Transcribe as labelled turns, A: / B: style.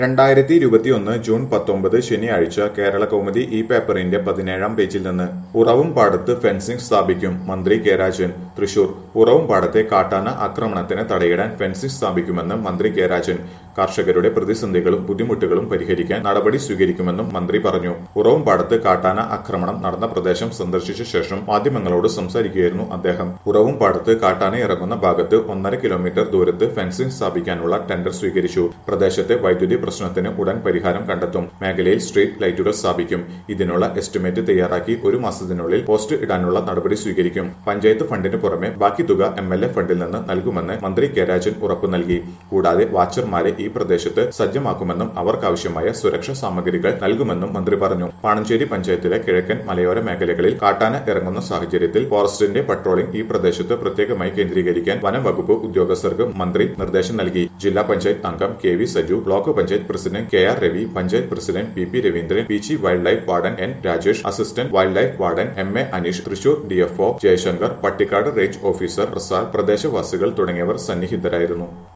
A: രണ്ടായിരത്തി ഇരുപത്തിയൊന്ന് ജൂൺ പത്തൊമ്പത് ശനിയാഴ്ച കേരള കൗമുദി ഈ പേപ്പറിന്റെ പതിനേഴാം പേജിൽ നിന്ന് ഉറവും പാടത്ത് ഫെൻസിംഗ് സ്ഥാപിക്കും മന്ത്രി കെ രാജൻ തൃശൂർ ഉറവും പാടത്തെ കാട്ടാന ആക്രമണത്തിന് തടയിടാൻ ഫെൻസിംഗ് സ്ഥാപിക്കുമെന്ന് മന്ത്രി കെ രാജൻ കർഷകരുടെ പ്രതിസന്ധികളും ബുദ്ധിമുട്ടുകളും പരിഹരിക്കാൻ നടപടി സ്വീകരിക്കുമെന്നും മന്ത്രി പറഞ്ഞു ഉറവും പാടത്ത് കാട്ടാന ആക്രമണം നടന്ന പ്രദേശം സന്ദർശിച്ച ശേഷം മാധ്യമങ്ങളോട് സംസാരിക്കുകയായിരുന്നു അദ്ദേഹം ഉറവും പാടത്ത് കാട്ടാന ഇറങ്ങുന്ന ഭാഗത്ത് ഒന്നര കിലോമീറ്റർ ദൂരത്ത് ഫെൻസിംഗ് സ്ഥാപിക്കാനുള്ള ടെൻഡർ സ്വീകരിച്ചു പ്രദേശത്തെ വൈദ്യുതി പ്രശ്നത്തിന് ഉടൻ പരിഹാരം കണ്ടെത്തും മേഖലയിൽ സ്ട്രീറ്റ് ലൈറ്റുകൾ സ്ഥാപിക്കും ഇതിനുള്ള എസ്റ്റിമേറ്റ് തയ്യാറാക്കി ഒരു മാസത്തിനുള്ളിൽ പോസ്റ്റ് ഇടാനുള്ള നടപടി സ്വീകരിക്കും പഞ്ചായത്ത് ഫണ്ടിന് പുറമെ ബാക്കി തുക എം എൽ എ ഫണ്ടിൽ നിന്ന് നൽകുമെന്ന് മന്ത്രി കെ രാജൻ ഉറപ്പു നൽകി കൂടാതെ വാച്ചർമാരെ ഈ പ്രദേശത്ത് സജ്ജമാക്കുമെന്നും അവർക്കാവശ്യമായ സുരക്ഷാ സാമഗ്രികൾ നൽകുമെന്നും മന്ത്രി പറഞ്ഞു പാണഞ്ചേരി പഞ്ചായത്തിലെ കിഴക്കൻ മലയോര മേഖലകളിൽ കാട്ടാന ഇറങ്ങുന്ന സാഹചര്യത്തിൽ ഫോറസ്റ്റിന്റെ പട്രോളിംഗ് ഈ പ്രദേശത്ത് പ്രത്യേകമായി കേന്ദ്രീകരിക്കാൻ വനം വകുപ്പ് ഉദ്യോഗസ്ഥർക്ക് മന്ത്രി നിർദ്ദേശം നൽകി ജില്ലാ പഞ്ചായത്ത് അംഗം K V Saju block panchayat president K R Ravi panchayat president P P Raveendran P G wildlife warden N Rajesh assistant wildlife warden M A Aneesh Thrissur DFO Jayashankar Pattikkad range officer Prasad പ്രദേശവാസികൾ തുടങ്ങിയവർ സന്നിഹിതരായിരുന്നു